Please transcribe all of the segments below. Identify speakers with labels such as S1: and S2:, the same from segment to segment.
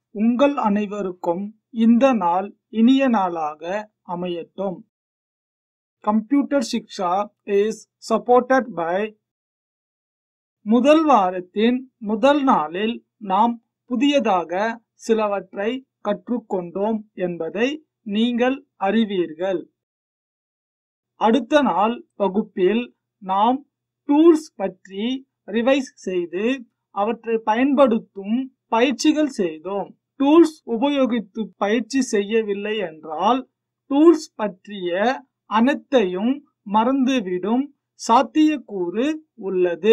S1: உங்கள் அனைவருக்கும் இந்த நாள் இனிய நாளாக அமையட்டும் computer Shiksha is supported by முதல் வாரத்தின் முதல் நாளில் நாம் புதியதாக சிலவற்றை கற்றுக்கொண்டோம் என்பதை நீங்கள் அறிவீர்கள் அடுத்த நாள் வகுப்பில் நாம் டூல்ஸ் பற்றி ரிவைஸ் செய்து அவற்றை பயன்படுத்தும் பயிற்சிகள் செய்தோம் டூல்ஸ் உபயோகித்து பயிற்சி செய்யவில்லை என்றால் டூல்ஸ் பற்றிய அனைத்தையும் மறந்துவிடும் சாத்தியக்கூறு உள்ளது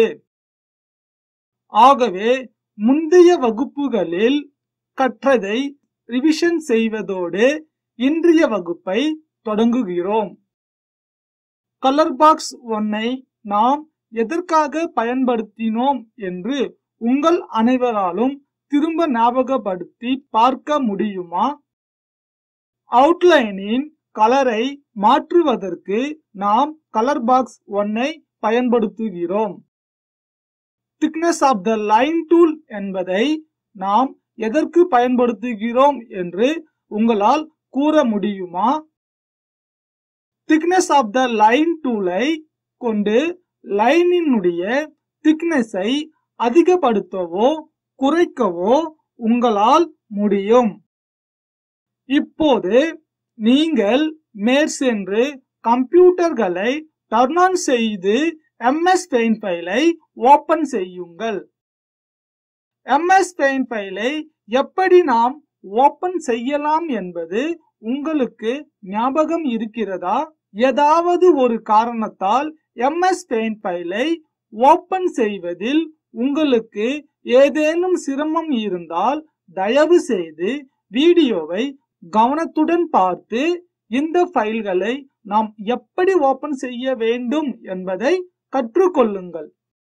S1: ஆகவே முந்தைய வகுப்புகளில் கற்றதை ரிவிஷன் செய்வதோடு இன்றைய வகுப்பை தொடங்குகிறோம் கலர் பாக்ஸ் ஒன்னை நாம் எதற்காக பயன்படுத்தினோம் என்று உங்கள் அனைவராலும் திரும்ப ஞாபகப்படுத்தி பார்க்க முடியுமா அவுட்லைனின் கலரை மாற்றுவதற்கு நாம் கலர் பாக்ஸ் ஒன்னை பயன்படுத்துகிறோம் thickness of the line tool என்பதை நாம் எதற்கு பயன்படுத்துகிறோம் என்று உங்களால் கூற முடியுமா திக்னஸ் ஆஃப் த லைன் டூலை கொண்டு லைனினுடைய திக்னஸை அதிகப்படுத்தவோ குறைக்கவோ உங்களால் முடியும் இப்போது நீங்கள் மேற்சென்று கம்ப்யூட்டர்களை டர்ன் ஆன் செய்து எம்எஸ் பெயிண்ட் ஃபைலை ஓபன் செய்யுங்கள் எம்எஸ் பெயிண்ட் ஃபைலை எப்படி நாம் ஓபன் செய்யலாம் என்பது உங்களுக்கு ஞாபகம் இருக்கிறதா ஏதாவது ஒரு காரணத்தால் எம்எஸ் பெயிண்ட் ஃபைலை ஓபன் செய்வதில் உங்களுக்கு ஏதேனும் சிரமம் இருந்தால் தயவு செய்து வீடியோவை கவனத்துடன் பார்த்து இந்த ஃபைல்களை நாம் எப்படி ஓபன் செய்ய வேண்டும் என்பதை கற்றுக்கொள்ளுங்கள்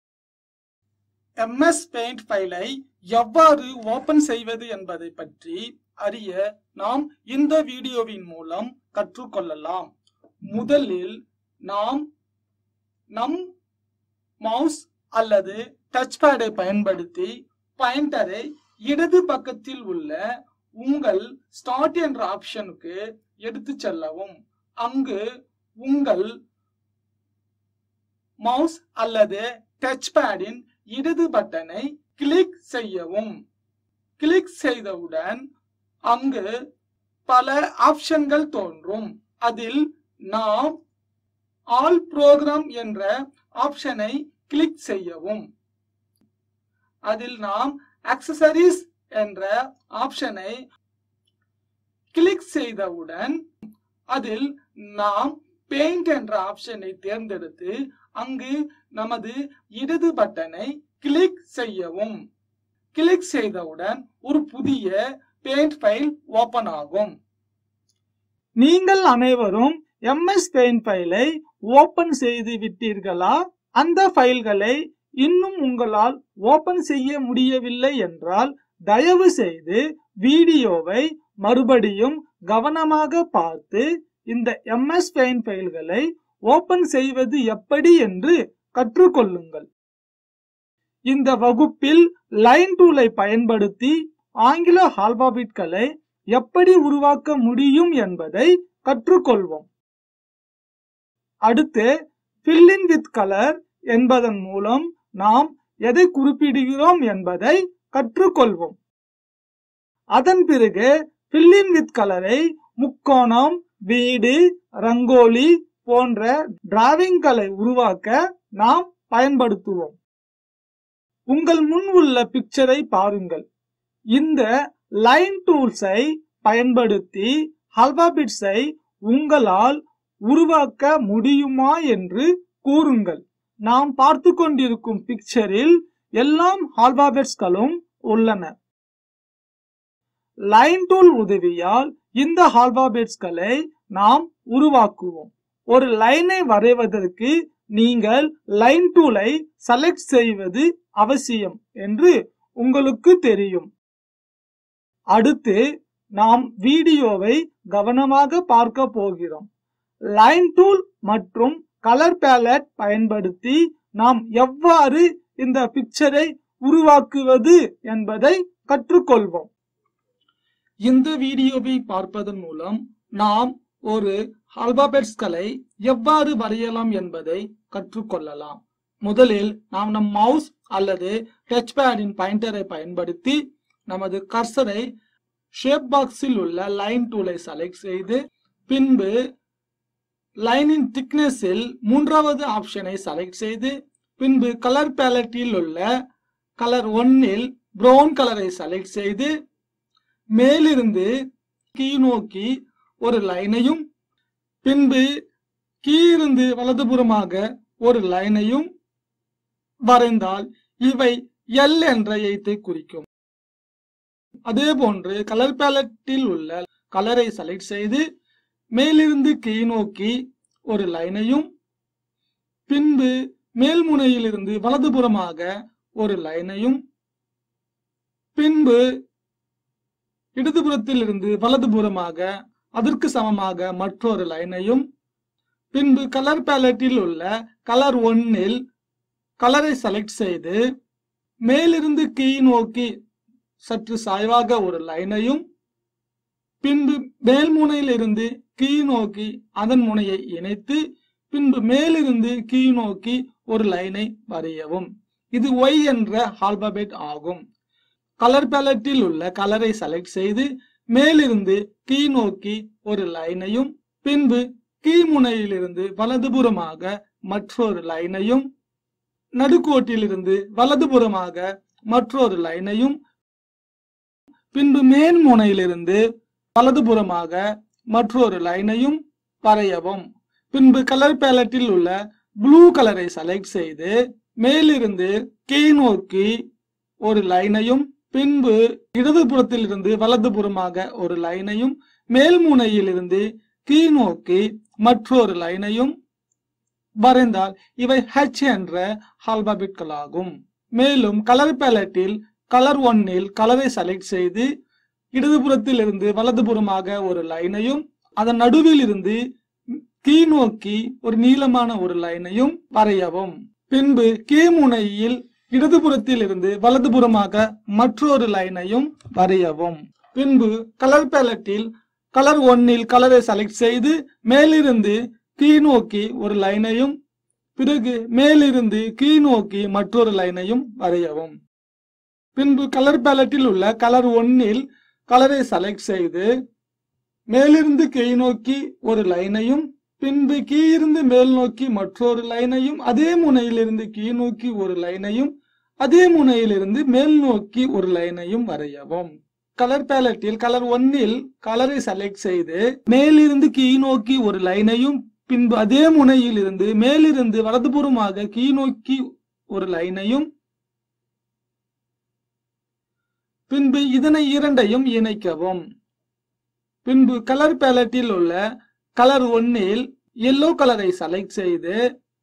S1: எம்எஸ் பெயிண்ட் ஃபைலை எவ்வாறு ஓபன் செய்வது என்பதை பற்றி அறிய நாம் இந்த வீடியோவின் மூலம் கற்றுக்கொள்ளலாம் முதலில் நாம் நம் மவுஸ் அல்லது டச் பேடை பயன்படுத்தி பாயிண்டரை இடது பக்கத்தில் உள்ள உங்கள் ஸ்டார்ட் என்ற ஆப்ஷனுக்கு எடுத்து செல்லவும் அங்கு உங்கள் மவுஸ் அல்லது டச் பேடின் இடது பட்டனை கிளிக் செய்யவும் கிளிக் செய்தவுடன் அங்கு பல ஆப்ஷன்கள் தோன்றும் அதில் நாம் ஆல் ப்ரோக்ராம் என்ற ஆப்ஷனை கிளிக் செய்யவும் அதில் நாம் அக்சசரிஸ் என்ற ஆப்ஷனை கிளிக் செய்தவுடன் அதில் நாம் பெயிண்ட் என்ற ஆப்ஷனை தேர்ந்தெடுத்து அங்கு நமது இடது பட்டனை கிளிக் செய்யவும் கிளிக் செய்தவுடன் ஒரு புதிய பெயிண்ட் ஃபைல் ஓபன் ஆகும் நீங்கள் அனைவரும் எம்எஸ் பெயிண்ட் ஃபைலை ஓபன் செய்து விட்டீர்களா அந்த ஃபைல்களை இன்னும் உங்களால் ஓபன் செய்ய முடியவில்லை என்றால் தயவு செய்து வீடியோவை மறுபடியும் கவனமாக பார்த்து இந்த எம்எஸ் பெயிண்ட் ஃபைல்களை ஓபன் செய்வது எப்படி என்று கற்றுக்கொள்ளுங்கள் இந்த வகுப்பில் லைன் டூலை பயன்படுத்தி ஆங்கில ஆல்பாபிட்களை எப்படி உருவாக்க முடியும் என்பதை கற்றுக்கொள்வோம் அடுத்து ஃபில்லின் வித் கலர் என்பதன் மூலம் நாம் எதை குறிப்பிடுகிறோம் என்பதை கற்றுக்கொள்வோம் அதன் பிறகு ஃபில்லின் வித் கலரை முக்கோணம் வீடு ரங்கோலி போன்ற டிராவிங்களை உருவாக்க நாம் பயன்படுத்துவோம் உங்கள் முன் உள்ள பிக்சரை பாருங்கள் இந்த லைன் டூல்ஸை பயன்படுத்தி அல்பாபிட்ஸை உங்களால் உருவாக்க முடியுமா என்று கூறுங்கள் நாம் பார்த்து கொண்டிருக்கும் பிக்சரில் எல்லாம் ஆல்பாபெட்ஸ்களும் உள்ளன லைன் டூல் உதவியால் இந்த ஆல்பாபெட்ஸ்களை நாம் உருவாக்குவோம் ஒரு லைனை வரைவதற்கு நீங்கள் லைன் டூலை செலக்ட் செய்வது அவசியம் என்று உங்களுக்கு தெரியும் அடுத்து நாம் வீடியோவை கவனமாக பார்க்க போகிறோம் லைன் டூல் மற்றும் கலர் பேலட் பயன்படுத்தி நாம் எவ்வாறு இந்த பிக்சரை உருவாக்குவது என்பதை கற்றுக்கொள்வோம் இந்த வீடியோவை பார்ப்பதன் மூலம் நாம் ஒரு ஆல்பாபெட்ஸ்களை எவ்வாறு வரையலாம் என்பதை கற்றுக்கொள்ளலாம் முதலில் நாம் நம் மவுஸ் அல்லது டச் பேடின் பாயிண்டரை பயன்படுத்தி நமது கர்சரை ஷேப் பாக்ஸில் உள்ள லைன் டூலை செலக்ட் செய்து பின்பு லைனின் திக்னஸில் மூன்றாவது ஆப்ஷனை செலக்ட் செய்து பின்பு கலர் பேலட்டில் உள்ள கலர் ஒன்னில் பிரவுன் கலரை செலக்ட் செய்து மேலிருந்து கீழ் நோக்கி ஒரு லைனையும் பின்பு கீழிருந்து வலதுபுறமாக ஒரு லைனையும் வரைந்தால் இவை எல் என்ற எழுத்தை குறிக்கும் அதே போன்று கலர் பேலட்டில் உள்ள கலரை செலக்ட் செய்து மேலிருந்து கீழ் நோக்கி ஒரு லைனையும் பின்பு மேல் முனையிலிருந்து வலதுபுறமாக ஒரு லைனையும் பின்பு இடதுபுறத்திலிருந்து வலதுபுறமாக அதற்கு சமமாக மற்றொரு லைனையும் பின்பு கலர் பேலட்டில் உள்ள கலர் ஒன்னில் கலரை செலக்ட் செய்து மேலிருந்து கீழ் நோக்கி சற்று சாய்வாக ஒரு லைனையும் பின்பு மேல் முனையிலிருந்து கீழ் நோக்கி அதன் முனையை இணைத்து பின்பு மேலிருந்து கீழ் நோக்கி ஒரு லைனை வரையவும் இது ஒய் என்ற ஆல்பபெட் ஆகும் கலர் பேலட்டில் உள்ள கலரை செலக்ட் செய்து மேலிருந்து கீழ் நோக்கி ஒரு லைனையும் பின்பு கீழ்முனையிலிருந்து வலதுபுறமாக மற்றொரு லைனையும் நடுக்கோட்டிலிருந்து வலதுபுறமாக மற்றொரு லைனையும் பின்பு மேல் முனையிலிருந்து வலதுபுறமாக மற்றொரு லைனையும் வரையவும் பின்பு கலர் பேலட்டில் உள்ள ப்ளூ கலரை செலக்ட் செய்து மேலிருந்து கீழ் நோக்கி ஒரு லைனையும் பின்பு இடதுபுறத்திலிருந்து வலதுபுறமாக ஒரு லைனையும் மேல் முனையிலிருந்து கீழ் நோக்கி மற்றொரு லைனையும் வரைந்தால் இவை ஹெச் என்ற ஆல்பாபெட்களாகும் மேலும் கலர் பேலட்டில் கலர் ஒன்னில் கலரை செலக்ட் செய்து இடதுபுறத்திலிருந்து வலதுபுறமாக ஒரு லைனையும் அதன் நடுவில் இருந்து கீழ் நோக்கி ஒரு நீளமான ஒரு லைனையும் வரையவும் பின்பு கீழ்முனையில் இடதுபுறத்தில் இருந்து வலதுபுறமாக மற்றொரு லைனையும் வரையவும் பின்பு கலர் பேலட்டில் கலர் ஒன்னில் கலரை செலக்ட் செய்து மேலிருந்து கீழ் நோக்கி ஒரு லைனையும் பிறகு மேலிருந்து கீழ் நோக்கி மற்றொரு லைனையும் வரையவும் பின்பு கலர் பேலட்டில் உள்ள கலர் ஒன்னில் கலரை செலக்ட் செய்து மேலிருந்து கீழ் நோக்கி ஒரு லைனையும் பின்பு கீழிருந்து மேல் நோக்கி மற்றொரு லைனையும் அதே முனையிலிருந்து கீழ் நோக்கி ஒரு லைனையும் அதே முனையிலிருந்து மேல் நோக்கி ஒரு லைனையும் வரையவும் கலர் பேலட்டில் கலர் ஒன்னில் கலரை செலக்ட் செய்து மேலிருந்து கீழ் நோக்கி ஒரு லைனையும் பின்பு அதே முனையில் இருந்து மேலிருந்து வலதுபுறமாக கீழ் நோக்கி ஒரு லைனையும் பின்பு இதனை இரண்டையும் இணைக்கவும் பின்பு கலர் பேலட்டில் உள்ள கலர் ஒன்னில் எல்லோ கலரை செலக்ட் செய்து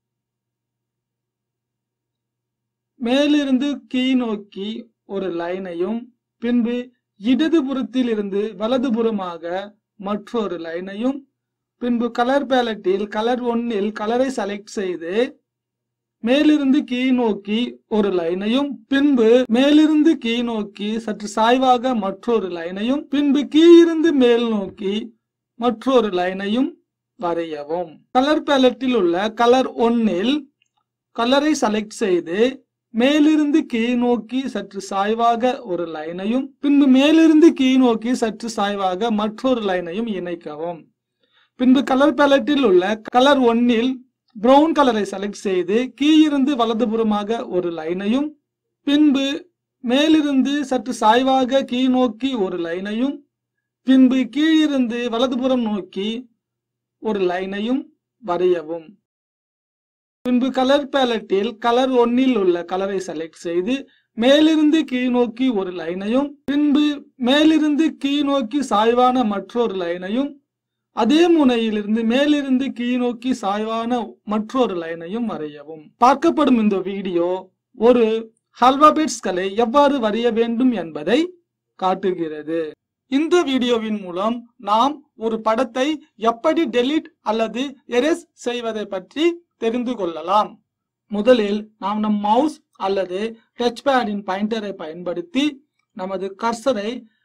S1: மேலிருந்து கீழ் நோக்கி ஒரு லைனையும் பின்பு இடதுபுறத்தில் இருந்து வலதுபுறமாக மற்றொரு லைனையும் பின்பு கலர் பேலட்டில் கலர் ஒன்னில் கலரை செலக்ட் செய்து மேலிருந்து கீழ் நோக்கி ஒரு லைனையும் பின்பு மேலிருந்து கீழ் நோக்கி சற்று சாய்வாக மற்றொரு லைனையும் பின்பு கீழிருந்து மேல் நோக்கி மற்றொரு லைனையும் வரையவும் கலர் பேலட்டில் உள்ள கலர் ஒன்னில் கலரை செலக்ட் செய்து மேலிருந்து கீழ் நோக்கி சற்று சாய்வாக ஒரு லைனையும் பின்பு மேலிருந்து கீழ் நோக்கி சற்று சாய்வாக மற்றொரு லைனையும் இணைக்கவும் பின்பு கலர் பேலட்டில் உள்ள கலர் ஒன்னில் பிரவுன் கலரை செலக்ட் செய்து கீழிருந்து வலதுபுறமாக ஒரு லைனையும் பின்பு மேலிருந்து சற்று சாய்வாக கீழ் நோக்கி ஒரு லைனையும் பின்பு கீழிருந்து வலதுபுறம் நோக்கி ஒரு லைனையும் வரையவும் பின்பு கலர் பேலட்டில் கலர் ஒன்னில் உள்ள கலரை செலக்ட் செய்து மேலிருந்து கீழ் நோக்கி ஒரு லைனையும் பின்பு மேலிருந்து கீழ் நோக்கி சாய்வான மற்றொரு லைனையும் அதே முனையிலிருந்து மேலிருந்து கீழ் நோக்கி சாய்வான மற்றொரு லைனையும் வரையவும் பார்க்கப்படும் இந்த வீடியோ ஒரு ஆல்பாபெட்ஸ்களை எவ்வாறு வரைய வேண்டும் என்பதை காட்டுகிறது இந்த வீடியோவின் மூலம் நாம் ஒரு படத்தை எப்படி டெலீட் அல்லது எரேஸ் செய்வதை பற்றி தெரிந்து கொள்ளலாம் முதலில் நாம் நம் மவுஸ் அல்லது டச் பேடின் பாயிண்டரை பயன்படுத்தி நமது கர்சரை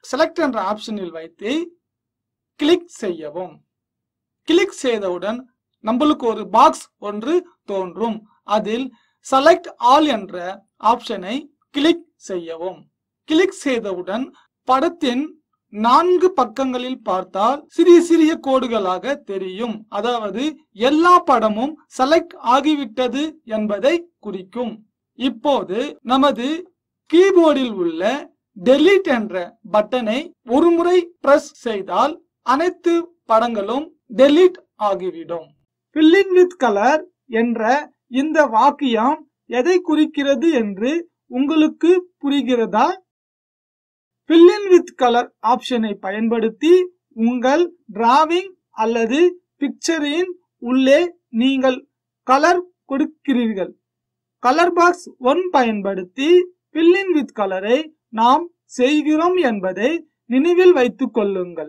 S1: செலக்ட் என்ற ஆப்ஷனில் வைத்து கிளிக் செய்யவும் கிளிக் செய்தவுடன் நம்மளுக்கு ஒரு பாக்ஸ் ஒன்று தோன்றும் அதில் செலக்ட் ஆல் என்ற ஆப்ஷனை கிளிக் செய்யவும் கிளிக் செய்தவுடன் படத்தின் நான்கு பக்கங்களில் பார்த்தால் சிறிய சிறிய கோடுகளாக தெரியும் அதாவது எல்லா படமும் செலக்ட் ஆகிவிட்டது என்பதை குறிக்கும் இப்போது நமது கீபோர்டில் உள்ள டெலீட் என்ற பட்டனை ஒருமுறை பிரஸ் செய்தால் அனைத்து படங்களும் டெலீட் ஆகிவிடும் ஃபில்லிங் வித் கலர் என்ற இந்த வாக்கியம் எதை குறிக்கிறது என்று உங்களுக்கு புரிகிறதா ஃபில்லின் வித் கலர் ஆப்ஷனை பயன்படுத்தி உங்கள் டிராவிங் அல்லது பிக்சரின் உள்ளே நீங்கள் கலர் கொடுக்கிறீர்கள் கலர் பாக்ஸ் ஒன் பயன்படுத்தி ஃபில்லின் வித் கலரை நாம் செய்கிறோம் என்பதை நினைவில் வைத்துக் கொள்ளுங்கள்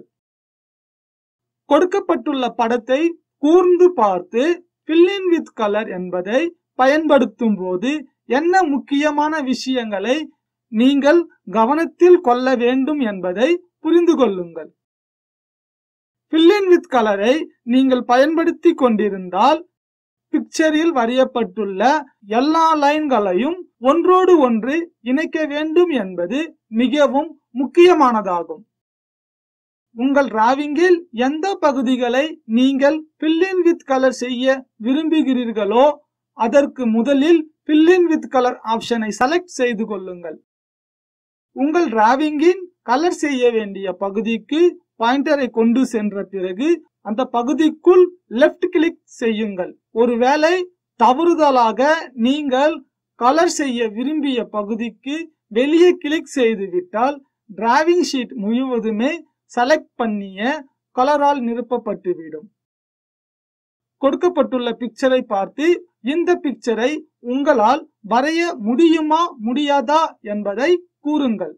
S1: கொடுக்கப்பட்டுள்ள படத்தை கூர்ந்து பார்த்து ஃபில்லின் வித் கலர் என்பதை பயன்படுத்தும் போது என்ன முக்கியமான விஷயங்களை நீங்கள் கவனத்தில் கொள்ள வேண்டும் என்பதை புரிந்து கொள்ளுங்கள் ஃபில்லின் வித் கலரை நீங்கள் பயன்படுத்தி கொண்டிருந்தால் பிக்சரில் வரையப்பட்டுள்ள எல்லா லைன்களையும் ஒன்றோடு ஒன்று இணைக்க வேண்டும் என்பது மிகவும் முக்கியமானதாகும் உங்கள் டிராவிங்கில் எந்த பகுதிகளை நீங்கள் ஃபில்லின் வித் கலர் செய்ய விரும்புகிறீர்களோ அதற்கு முதலில் ஃபில்லின் வித் கலர் ஆப்ஷனை செலக்ட் செய்து கொள்ளுங்கள் உங்கள் டிராவிங்கின் கலர் செய்ய வேண்டிய பகுதிக்கு பாயிண்டரை கொண்டு சென்ற பிறகு அந்த பகுதிக்குள் லெஃப்ட் கிளிக் செய்யுங்கள் ஒருவேளை தவறுதலாக நீங்கள் கலர் செய்ய விரும்பிய பகுதிக்கு வெளியே கிளிக் செய்து விட்டால் டிராவிங் ஷீட் முழுவதுமே செலக்ட் பண்ணிய கலரால் நிரப்பப்பட்டுவிடும் கொடுக்கப்பட்டுள்ள பிக்சரை பார்த்து இந்த பிக்சரை உங்களால் வரைய முடியுமா முடியாதா என்பதை கூறுங்கள்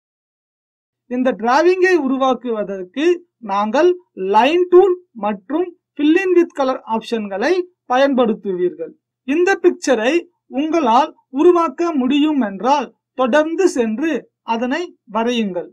S1: இந்த டிராவிங்கை உருவாக்குவதற்கு நாங்கள் லைன் டூல் மற்றும் ஃபில்லின் வித் கலர் ஆப்ஷன்களை பயன்படுத்துவீர்கள் இந்த பிக்சரை உங்களால் உருவாக்க முடியும் என்றால் தொடர்ந்து சென்று அதனை வரையுங்கள்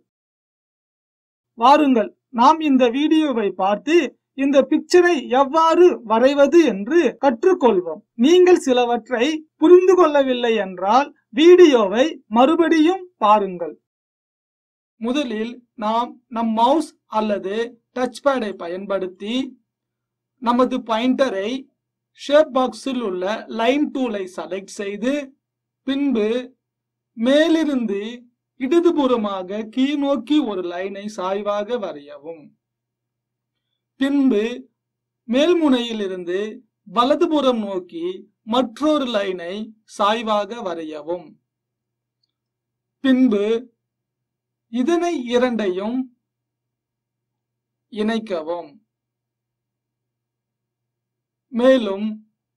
S1: வாருங்கள் நாம் இந்த வீடியோவை பார்த்து இந்த பிக்சரை எவ்வாறு வரைவது என்று கற்றுக்கொள்வோம் நீங்கள் சிலவற்றை புரிந்து கொள்ளவில்லை என்றால் வீடியோவை மறுபடியும் பாருங்கள் முதலில் நாம் நம் மவுஸ் அல்லது டச் பேடை பயன்படுத்தி நமது பாயிண்டரை ஷேப் பாக்ஸில் உள்ள லைன் டூலை செலக்ட் செய்து பின்பு மேலிருந்து இடதுபுறமாக கீழ் நோக்கி ஒரு லைனை சாய்வாக வரையவும் பின்பு மேல்முனையிலிருந்து வலதுபுறம் நோக்கி மற்றொரு லைனை சாய்வாக வரையவும் பின்பு இதனை இரண்டையும் இணைக்கவும் மேலும்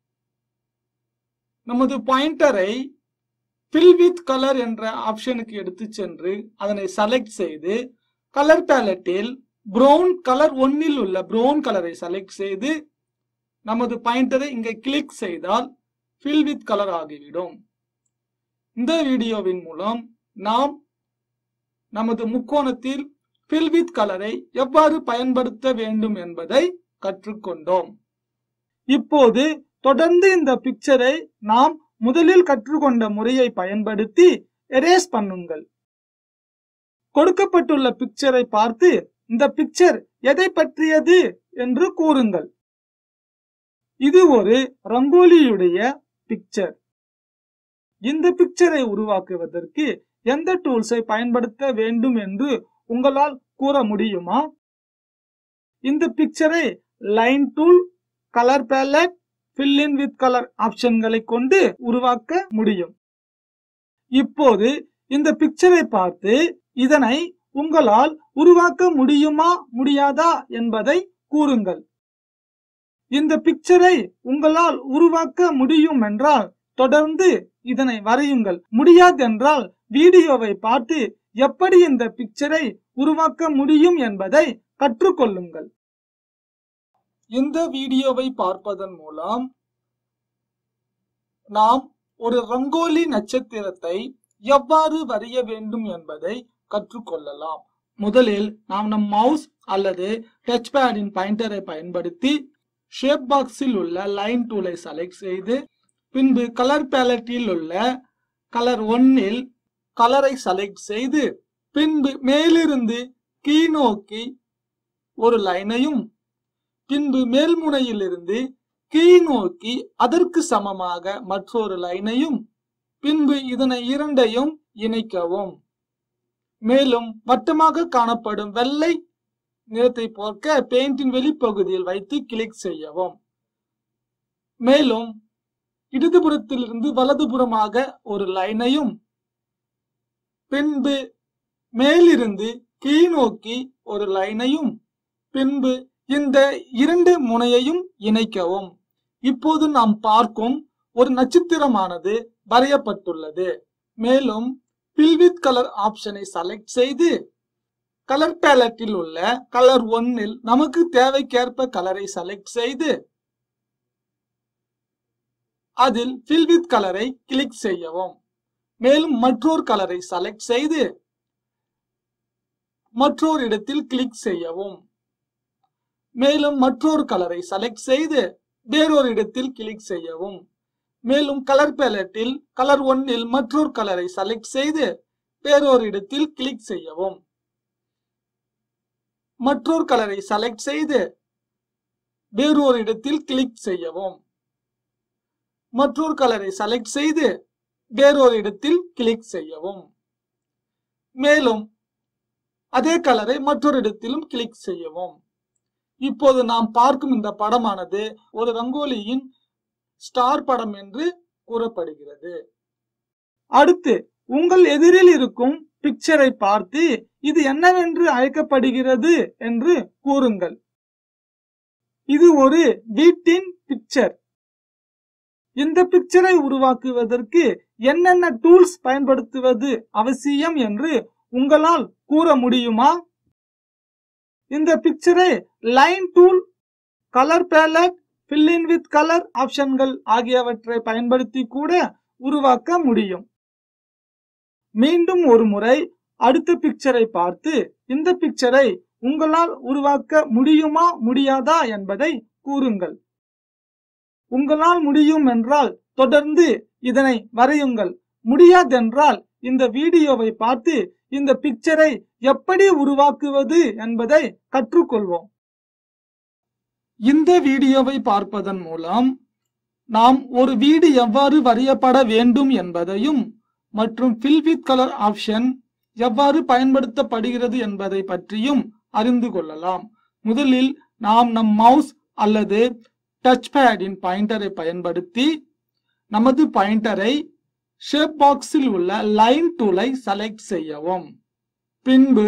S1: நமது பாயிண்டரை ஃபில் வித் கலர் என்ற ஆப்ஷனுக்கு எடுத்து சென்று அதனை செலக்ட் செய்து கலர் பேலட்டில் ப்ரௌன் கலர் ஒன்னில் உள்ள ப்ரௌன் கலரை செலக்ட் செய்து நமது பாயிண்டரை இங்கே கிளிக் செய்தால் ஃபில் வித் கலர் ஆகிவிடும் இந்த வீடியோவின் மூலம் நாம் நமது முக்கோணத்தில் ஃபில் வித் கலரை எவ்வாறு பயன்படுத்த வேண்டும் என்பதை கற்றுக்கொண்டோம் இப்போது தொடர்ந்து இந்த பிக்சரை நாம் முதலில் கற்றுக்கொண்ட முறையை பயன்படுத்தி எரேஸ் பண்ணுங்கள் கொடுக்கப்பட்டுள்ள பிக்சரை பார்த்து இந்த பிக்சர் எதை பற்றியது என்று கூறுங்கள் இது ஒரு ரங்கோலியுடைய பிக்சர் இந்த பிக்சரை உருவாக்குவதற்கு எந்த டூல்ஸை பயன்படுத்த வேண்டும் என்று உங்களால் கூற முடியுமா இந்த பிக்சரை line tool colour palette fill in with colour ஆப்ஷன்களை கொண்டு உருவாக்க முடியும் இப்போது இந்த பிக்சரை பார்த்து இதனை உங்களால் உருவாக்க முடியுமா முடியாதா என்பதை கூறுங்கள் இந்த பிக்சரை உங்களால் உருவாக்க முடியும் என்றால் தொடர்ந்து இதனை வரையுங்கள் முடியாதென்றால் வீடியோவை பார்த்து எப்படி இந்த பிக்சரை உருவாக்க முடியும் என்பதை கற்றுக்கொள்ளுங்கள் இந்த வீடியோவை பார்ப்பதன் மூலம் நாம் ஒரு ரங்கோலி நட்சத்திரத்தை எவ்வாறு வரைய வேண்டும் என்பதை கற்றுக்கொள்ளலாம் முதலில் நாம் நம் மவுஸ் அல்லது டச் பேடின் பாயிண்டரை பயன்படுத்தி ஷேப் பாக்ஸில் உள்ள லைன் டூலை செலக்ட் செய்து பின்பு கலர் பேலட்டில் உள்ள கலர் ஒன்னில் கலரை செலக்ட் செய்து பின்பு மேலிருந்து கீழ் நோக்கி ஒரு லைனையும் பின்பு மேல்முனையிலிருந்து கீழ் நோக்கி அதற்கு சமமாக மற்றொரு லைனையும் பின்பு இதனை இரண்டையும் இணைக்கவும் மேலும் வட்டமாக காணப்படும் வெள்ளை நிறத்தை போக்க பெயிண்டின் வெளிப்பகுதியில் வைத்து கிளிக் செய்யவும் மேலும் இடதுபுறத்திலிருந்து வலதுபுறமாக ஒரு லைனையும் பின்பு மேலிருந்து கீழ் நோக்கி ஒரு லைனையும் பின்பு இந்த இரண்டு முனையையும் இணைக்கவும் இப்போது நாம் பார்க்கும் ஒரு நட்சத்திரமானது வரையப்பட்டுள்ளது மேலும் பில்வித் கலர் ஆப்ஷனை செலக்ட் செய்து கலர் பேலட்டில் உள்ள கலர் ஒன்னில் நமக்கு தேவைக்கேற்ப கலரை செலக்ட் செய்து அதில் ஃபில்வித் கலரை கிளிக் செய்யவும் மேலும் மற்றொரு கலரை செலக்ட் செய்து மற்றொரு இடத்தில் கிளிக் செய்யவும் மேலும் மற்றொரு கலரை செலக்ட் செய்து வேறொரு இடத்தில் கிளிக் செய்யவும் மேலும் கலர் பேலட்டில் கலர் ஒன்னில் மற்றொரு கலரை செலக்ட் செய்து வேறொரு இடத்தில் கிளிக் செய்யவும் மற்றொரு கலரை செலக்ட் செய்து வேறொரு இடத்தில் கிளிக் செய்யவும் மற்றொரு கலரை செலக்ட் செய்து வேறொரு இடத்தில் கிளிக் செய்யவும் மேலும் அதே கலரை மற்றொரு இடத்திலும் கிளிக் செய்யவும் இப்போது நாம் பார்க்கும் இந்த படமானது ஒரு ரங்கோலியின் ஸ்டார் படம் என்று கூறப்படுகிறது அடுத்து உங்கள் எதிரில் இருக்கும் பிக்சரை பார்த்து இது என்னவென்று அழைக்கப்படுகிறது என்று கூறுங்கள் இது ஒரு வீட்டின் பிக்சர் இந்த பிக்சரை உருவாக்குவதற்கு என்னென்ன டூல்ஸ் பயன்படுத்துவது அவசியம் என்று உங்களால் கூற முடியுமா இந்த பிக்சரை line tool colour palette fill in with colour ஆப்ஷன்கள் ஆகியவற்றை பயன்படுத்தி கூட உருவாக்க முடியும் மீண்டும் ஒரு முறை அடுத்த பிக்சரை பார்த்து இந்த பிக்சரை உங்களால் உருவாக்க முடியுமா முடியாதா என்பதை கூறுங்கள் உங்களால் முடியும் என்றால் தொடர்ந்து இதனை வரையுங்கள் முடியாதென்றால் இந்த வீடியோவை பார்த்து இந்த பிக்சரை எப்படி உருவாக்குவது என்பதை கற்றுக்கொள்வோம் இந்த வீடியோவை பார்ப்பதன் மூலம் நாம் ஒரு வீடு எவ்வாறு வரையப்பட வேண்டும் என்பதையும் மற்றும் fill with கலர் ஆப்ஷன் எவ்வாறு பயன்படுத்தப்படுகிறது என்பதை பற்றியும் அறிந்து கொள்ளலாம் முதலில் நாம் நம் மவுஸ் அல்லது டச் பேடின் பாயிண்டரை பயன்படுத்தி நமது பாயிண்டரை ஷேப் பாக்ஸில் உள்ள லைன் டூலை செலக்ட் செய்யவும் பின்பு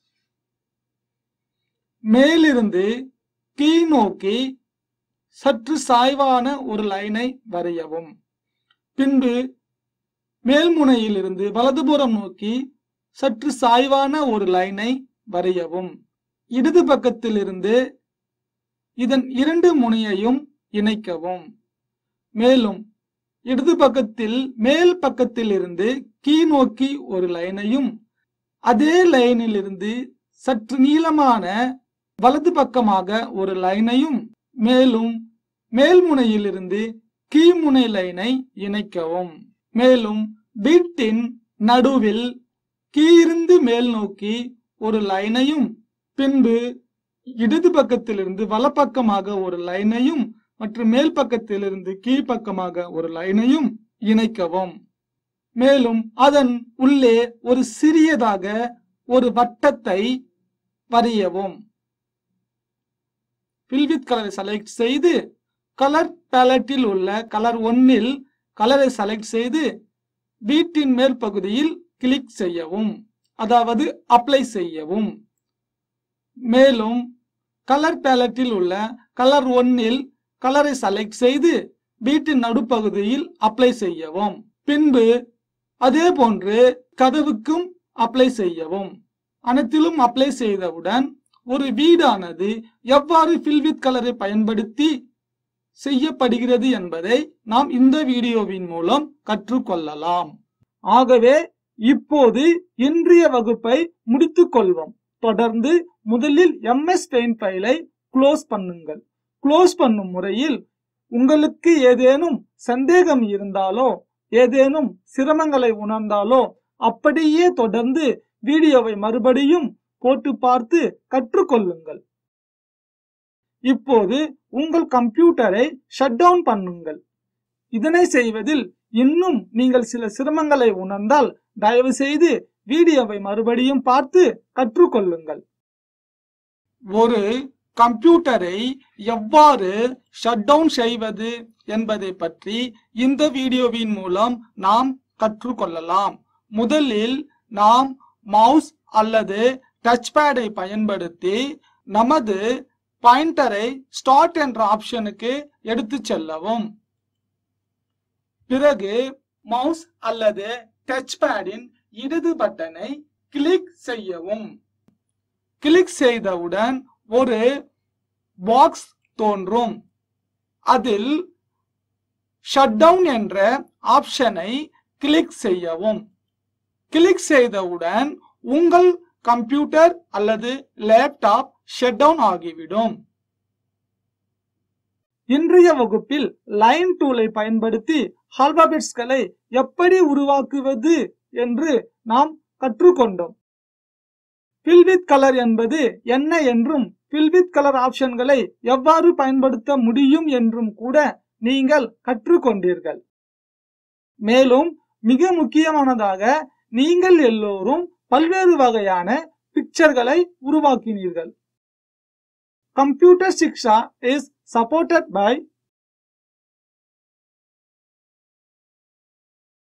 S1: மேலிருந்து கீழ் நோக்கி சற்று சாய்வான ஒரு லைனை வரையவும் பின்பு மேல்முனையிலிருந்து வலதுபுறம் நோக்கி சற்று சாய்வான ஒரு லைனை வரையவும் இடது பக்கத்திலிருந்து இதன் இரண்டு முனையையும் இணைக்கவும் மேலும் இடது பக்கத்தில் மேல் பக்கத்திலிருந்து கீழ் நோக்கி ஒரு லைனையும் அதே லைனிலிருந்து சற்று நீளமான வலது பக்கமாக ஒரு லைனையும் மேலும் மேல்முனையிலிருந்து கீழ்முனை லைனை இணைக்கவும் மேலும் வீட்டின் நடுவில் கீழிருந்து மேல் நோக்கி ஒரு லைனையும் பின்பு இடது பக்கத்திலிருந்து வலப்பக்கமாக ஒரு லைனையும் மற்றும் மேல் பக்கத்திலிருந்து கீழ்ப்பக்கமாக ஒரு லைனையும் இணைக்கவும் மேலும் அதன் உள்ளே ஒரு சிறியதாக ஒரு வட்டத்தை வரையவும் fill with கலரை செலக்ட் செய்து கலர் பேலட்டில் உள்ள கலர் ஒன்னில் கலரை செலக்ட் செய்து வீட்டின் மேல் பகுதியில் கிளிக் செய்யவும் அதாவது அப்ளை செய்யவும் மேலும் கலர் பேலட்டில் உள்ள கலர் ஒன்னில் கலரை செலக்ட் செய்து வீட்டின் நடுப்பகுதியில் அப்ளை செய்யவும் பின்பு அதே போன்று கதவுக்கும் அப்ளை செய்யவும் அனைத்திலும் அப்ளை செய்தவுடன் ஒரு வீடானது எவ்வாறு fill with கலரை பயன்படுத்தி செய்யப்படுகிறது என்பதை நாம் இந்த வீடியோவின் மூலம் கற்றுக்கொள்ளலாம் ஆகவே இப்போது இன்றைய வகுப்பை முடித்துக் கொள்வோம் தொடர்ந்து முதலில் எம்எஸ் பெயிண்ட் ஃபைலை க்ளோஸ் பண்ணுங்கள் க்ளோஸ் பண்ணும் முறையில் உங்களுக்கு ஏதேனும் சந்தேகம் இருந்தாலோ ஏதேனும் சிரமங்களை உணர்ந்தாலோ அப்படியே தொடர்ந்து வீடியோவை மறுபடியும் போட்டு பார்த்து கற்றுக்கொள்ளுங்கள் இப்போது உங்கள் கம்ப்யூட்டரை ஷட் டவுன் பண்ணுங்கள் இதனை செய்வதில் இன்னும் நீங்கள் சில சிரமங்களை உணர்ந்தால் தயவு செய்து வீடியோவை மறுபடியும் பார்த்து கற்றுக்கொள்ளுங்கள் ஒரு கம்ப்யூட்டரை எவ்வாறு ஷட் டவுன் செய்வது என்பதை பற்றி இந்த வீடியோவின் மூலம் நாம் கற்றுக்கொள்ளலாம் முதலில் நாம் மவுஸ் அல்லது டச் பேடை பயன்படுத்தி நமது பாயிண்டரை ஸ்டார்ட் என்ற ஆப்ஷனுக்கு எடுத்து செல்லவும் பிறகு மவுஸ் அல்லது டச் பேடின் இடது பட்டனை கிளிக் செய்யவும் கிளிக் செய்தவுடன் ஒரு பாக்ஸ் தோன்றும் அதில் ஷட் டவுன் என்ற ஆப்ஷனை கிளிக் செய்யவும் கிளிக் செய்தவுடன் உங்கள் கம்ப்யூட்டர் அல்லது லேப்டாப் ஷட் டவுன் ஆகிவிடும் இன்றைய வகுப்பில் லைன் டூலை பயன்படுத்தி ஆல்பாபெட்ஸ்களை எப்படி உருவாக்குவது என்று நாம் கற்றுக்கொண்டோம் ஃபில் வித் கலர் என்பது என்ன என்றும் ஃபில் வித் கலர் ஆப்ஷன்களை எவ்வாறு பயன்படுத்த முடியும் என்றும் கூட நீங்கள் கற்றுக்கொண்டீர்கள் மேலும் மிக முக்கியமானதாக நீங்கள் எல்லோரும் பல்வேறு வகையான பிக்சர்களை உருவாக்கினீர்கள் computer Shiksha is supported by